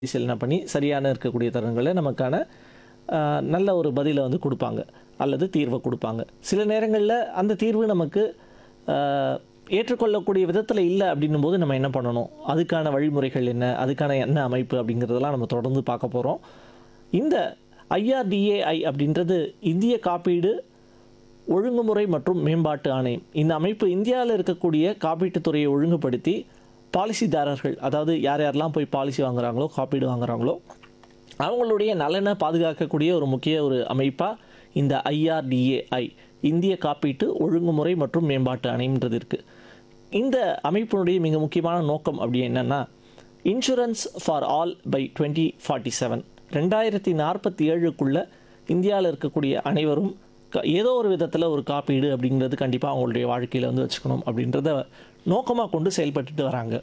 பரிசீலனை பண்ணி சரியான இருக்கக்கூடிய தருணங்களை நமக்கான ஆஹ், நல்ல ஒரு பதிலை வந்து கொடுப்பாங்க அல்லது தீர்வை கொடுப்பாங்க சில நேரங்களில் அந்த தீர்வு நமக்கு ஆஹ், ஏற்றுக்கொள்ளக்கூடிய விதத்தில் இல்லை அப்படின்னும் போது நம்ம என்ன பண்ணணும் அதுக்கான வழிமுறைகள் என்ன அதுக்கான என்ன அமைப்பு அப்படிங்கிறதெல்லாம் நம்ம தொடர்ந்து பார்க்க போகிறோம் இந்த ஐஆர்டிஏஐ அப்படின்றது இந்திய காப்பீடு ஒழுங்குமுறை மற்றும் மேம்பாட்டு ஆணையம் இந்த அமைப்பு இந்தியாவில் இருக்கக்கூடிய காப்பீட்டுத் துறையை ஒழுங்குபடுத்தி பாலிசிதாரர்கள் அதாவது யார் யாரெல்லாம் போய் பாலிசி வாங்குறாங்களோ காப்பீடு வாங்குறாங்களோ அவங்களுடைய நலனை பாதுகாக்கக்கூடிய ஒரு முக்கிய ஒரு அமைப்பாக இந்த ஐஆர்டிஏஐ இந்திய காப்பீட்டு ஒழுங்குமுறை மற்றும் மேம்பாட்டு ஆணையம்ன்றது இருக்குது இந்த அமைப்பினுடைய மிக முக்கியமான நோக்கம் அப்படி என்னென்னா insurance for all by twenty forty seven ரெண்டாயிரத்தி நாற்பத்தி ஏழுக்குள்ளே இந்தியாவில் இருக்கக்கூடிய அனைவரும் க- ஏதோ ஒரு விதத்தில் ஒரு காப்பீடு அப்படிங்கிறது கண்டிப்பாக அவங்களுடைய வாழ்க்கையில் வந்து வச்சுக்கணும் அப்படின்றத நோக்கமாக கொண்டு செயல்பட்டுட்டு வராங்க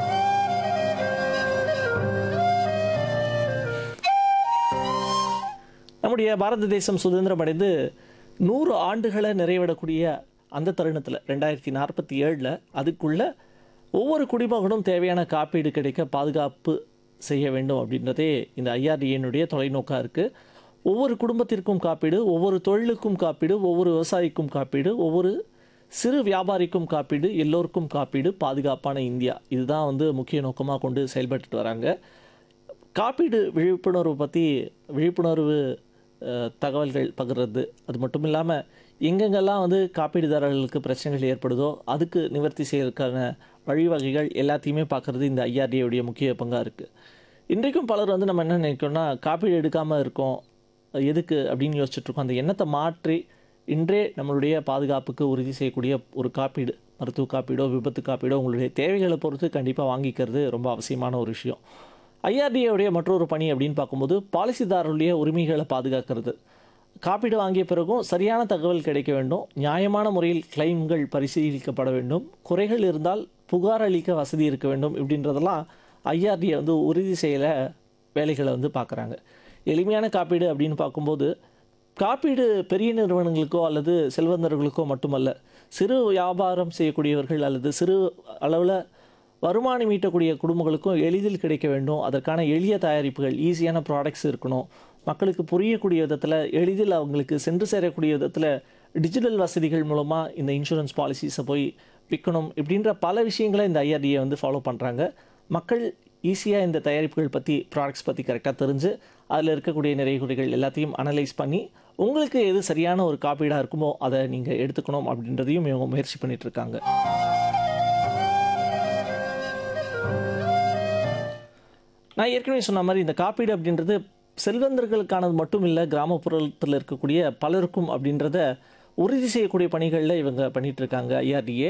நம்முடைய பாரத தேசம் சுதந்திரம் அடைந்து நூறு ஆண்டுகளை நிறைவிடக்கூடிய அந்த தருணத்தில் ரெண்டாயிரத்தி நாற்பத்தி ஏழில் அதுக்குள்ள ஒவ்வொரு குடிமகனும் தேவையான காப்பீடு கிடைக்க பாதுகாப்பு செய்ய வேண்டும் அப்படின்றதே இந்த ஐஆர்டிஏனுடைய தொலைநோக்காக இருக்குது ஒவ்வொரு குடும்பத்திற்கும் காப்பீடு ஒவ்வொரு தொழிலுக்கும் காப்பீடு ஒவ்வொரு விவசாயிக்கும் காப்பீடு ஒவ்வொரு சிறு வியாபாரிக்கும் காப்பீடு எல்லோருக்கும் காப்பீடு பாதுகாப்பான இந்தியா இதுதான் வந்து முக்கிய நோக்கமாக கொண்டு செயல்பட்டுட்டு வராங்க காப்பீடு விழிப்புணர்வு பற்றி விழிப்புணர்வு அஹ், தகவல்கள் பகிர்றது அது மட்டும் இல்லாமல் எங்கெங்கெல்லாம் வந்து காப்பீடுதாரர்களுக்கு பிரச்சனைகள் ஏற்படுதோ அதுக்கு நிவர்த்தி செய்யறதுக்கான வழிவகைகள் எல்லாத்தையுமே பார்க்குறது இந்த ஐஆர்டிஏவுடைய முக்கிய பங்காக இருக்குது இன்றைக்கும் பலர் வந்து நம்ம என்ன நினைக்கிறோம்னா காப்பீடு எடுக்காமல் இருக்கோம் எதுக்கு அப்படின்னு யோசிச்சுட்டு இருக்கோம் அந்த எண்ணத்தை மாற்றி இன்றே நம்மளுடைய பாதுகாப்புக்கு உறுதி செய்யக்கூடிய ஒரு காப்பீடு மருத்துவ காப்பீடோ விபத்து காப்பீடோ உங்களுடைய தேவைகளை பொறுத்து கண்டிப்பாக வாங்கிக்கிறது ரொம்ப அவசியமான ஒரு விஷயம் ஐஆர்டிஏவுடைய மற்றொரு பணி அப்படின்னு பார்க்கும்போது பாலிசிதாரருடைய உரிமைகளை பாதுகாக்கிறது காப்பீடு வாங்கிய பிறகும் சரியான தகவல் கிடைக்க வேண்டும் நியாயமான முறையில் கிளைம்கள் பரிசீலிக்கப்பட வேண்டும் குறைகள் இருந்தால் புகார் அளிக்க வசதி இருக்க வேண்டும் இப்படின்றதெல்லாம் ஐஆர்டிஏ வந்து உறுதி செய்யல வேலைகளை வந்து பார்க்குறாங்க எளிமையான காப்பீடு அப்படின்னு பார்க்கும்போது காப்பீடு பெரிய நிறுவனங்களுக்கோ அல்லது செல்வந்தர்களுக்கோ மட்டுமல்ல சிறு வியாபாரம் செய்யக்கூடியவர்கள் அல்லது சிறு அளவில் வருமானம் ஈட்டக்கூடிய குடும்பங்களுக்கும் எளிதில் கிடைக்க வேண்டும் அதற்கான எளிய தயாரிப்புகள் ஈஸியான ப்ராடக்ட்ஸ் இருக்கணும் மக்களுக்கு புரியக்கூடிய விதத்தில் எளிதில் அவங்களுக்கு சென்று சேரக்கூடிய விதத்தில் டிஜிட்டல் வசதிகள் மூலமாக இந்த இன்சூரன்ஸ் பாலிசிஸை போய் விற்கணும் இப்படின்ற பல விஷயங்களை இந்த ஐஆர்டிஏ வந்து ஃபாலோ பண்ணுறாங்க மக்கள் ஈஸியாக இந்த தயாரிப்புகள் பற்றி ப்ராடக்ட்ஸ் பற்றி கரெக்டாக தெரிஞ்சு அதில் இருக்கக்கூடிய நிறைய குறைகள் எல்லாத்தையும் அனலைஸ் பண்ணி உங்களுக்கு எது சரியான ஒரு காப்பீடாக இருக்குமோ அதை நீங்கள் எடுத்துக்கணும் அப்படின்றதையும் இவங்க முயற்சி பண்ணிட்டு இருக்காங்க நான் ஏற்கனவே சொன்ன மாதிரி இந்த காப்பீடு அப்படின்றது செல்வந்தர்களுக்கானது மட்டும் இல்லை கிராமப்புறத்தில் இருக்கக்கூடிய பலருக்கும் அப்படின்றத உறுதி செய்யக்கூடிய பணிகளில் இவங்க பண்ணிட்டு இருக்காங்க ஐஆர்டிஏ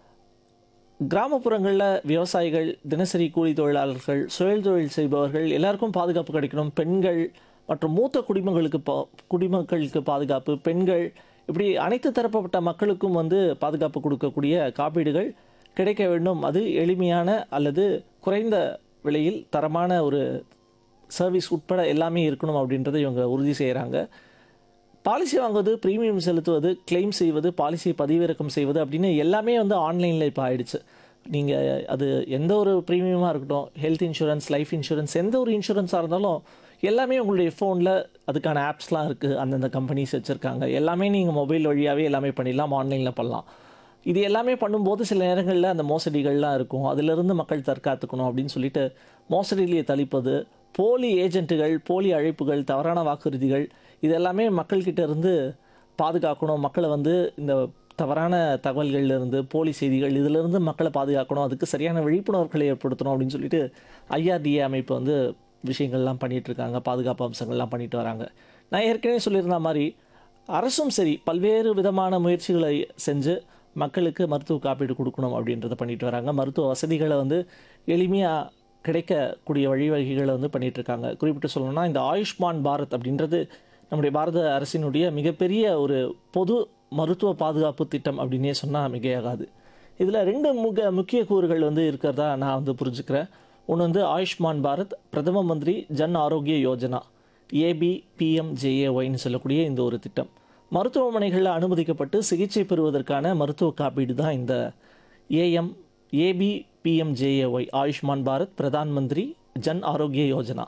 கிராமப்புறங்களில் விவசாயிகள் தினசரி கூலி தொழிலாளர்கள் சுயல் தொழில் செய்பவர்கள் எல்லாருக்கும் பாதுகாப்பு கிடைக்கணும் பெண்கள் மற்றும் மூத்த குடிமகளுக்கு பா குடிமக்களுக்கு பாதுகாப்பு பெண்கள் இப்படி அனைத்து தரப்பட்ட மக்களுக்கும் வந்து பாதுகாப்பு கொடுக்கக்கூடிய காப்பீடுகள் கிடைக்க வேண்டும் அது எளிமையான அல்லது குறைந்த விலையில் தரமான ஒரு சர்வீஸ் உட்பட எல்லாமே இருக்கணும் அப்படின்றத இவங்க உறுதி செய்கிறாங்க பாலிசி வாங்குவது ப்ரீமியம் செலுத்துவது கிளைம் செய்வது பாலிசி பதிவிறக்கம் செய்வது அப்படின்னு எல்லாமே வந்து ஆன்லைனில் இப்போ ஆயிடுச்சு நீங்கள் அது எந்த ஒரு ப்ரீமியமாக இருக்கட்டும் ஹெல்த் இன்சூரன்ஸ் லைஃப் இன்சூரன்ஸ் எந்த ஒரு இன்சூரன்ஸாக இருந்தாலும் எல்லாமே உங்களுடைய ஃபோனில் அதுக்கான ஆப்ஸ்லாம் இருக்குது அந்தந்த கம்பெனிஸ் வச்சுருக்காங்க எல்லாமே நீங்கள் மொபைல் வழியாகவே எல்லாமே பண்ணிடலாம் ஆன்லைனில் பண்ணலாம் இது எல்லாமே பண்ணும்போது சில நேரங்களில் அந்த மோசடிகள்லாம் இருக்கும் அதிலிருந்து மக்கள் தற்காத்துக்கணும் அப்படின்னு சொல்லிட்டு மோசடியிலேயே தளிப்பது போலி ஏஜென்ட்டுகள் போலி அழைப்புகள் தவறான வாக்குறுதிகள் இது எல்லாமே மக்கள்கிட்ட இருந்து பாதுகாக்கணும் மக்களை வந்து இந்த தவறான தகவல்கள்ல இருந்து போலி செய்திகள் இதிலிருந்து மக்களை பாதுகாக்கணும் அதுக்கு சரியான விழிப்புணர்வுகளை ஏற்படுத்தணும் அப்படின்னு சொல்லிட்டு ஐஆர்டிஏ அமைப்பு வந்து விஷயங்கள்லாம் பண்ணிட்டு இருக்காங்க பாதுகாப்பு அம்சங்கள்லாம் பண்ணிட்டு வராங்க நான் ஏற்கனவே சொல்லியிருந்த மாதிரி அரசும் சரி பல்வேறு விதமான முயற்சிகளை செஞ்சு மக்களுக்கு மருத்துவ காப்பீடு கொடுக்கணும் அப்படின்றத பண்ணிட்டு வராங்க மருத்துவ வசதிகளை வந்து எளிமையாக கிடைக்கக்கூடிய வழிவகைகளை வந்து பண்ணிட்டு இருக்காங்க குறிப்பிட்டு சொல்லணும்னா இந்த ஆயுஷ்மான் பாரத் அப்படின்றது நம்முடைய பாரத அரசினுடைய மிகப்பெரிய ஒரு பொது மருத்துவ பாதுகாப்பு திட்டம் அப்படின்னே சொன்னால் மிகையாகாது இதில் ரெண்டு முக முக்கிய கூறுகள் வந்து இருக்கிறதா நான் வந்து புரிஞ்சுக்கிறேன் ஒன்று வந்து ஆயுஷ்மான் பாரத் பிரதம மந்திரி ஜன் ஆரோக்கிய யோஜனா ஏபி பிஎம்ஜேஏஒய்னு சொல்லக்கூடிய இந்த ஒரு திட்டம் மருத்துவமனைகளில் அனுமதிக்கப்பட்டு சிகிச்சை பெறுவதற்கான மருத்துவ காப்பீடு தான் இந்த AM AB PMJAY Ayushman Bharat Pradhan Mantri Jan ஆரோக்கிய யோஜனா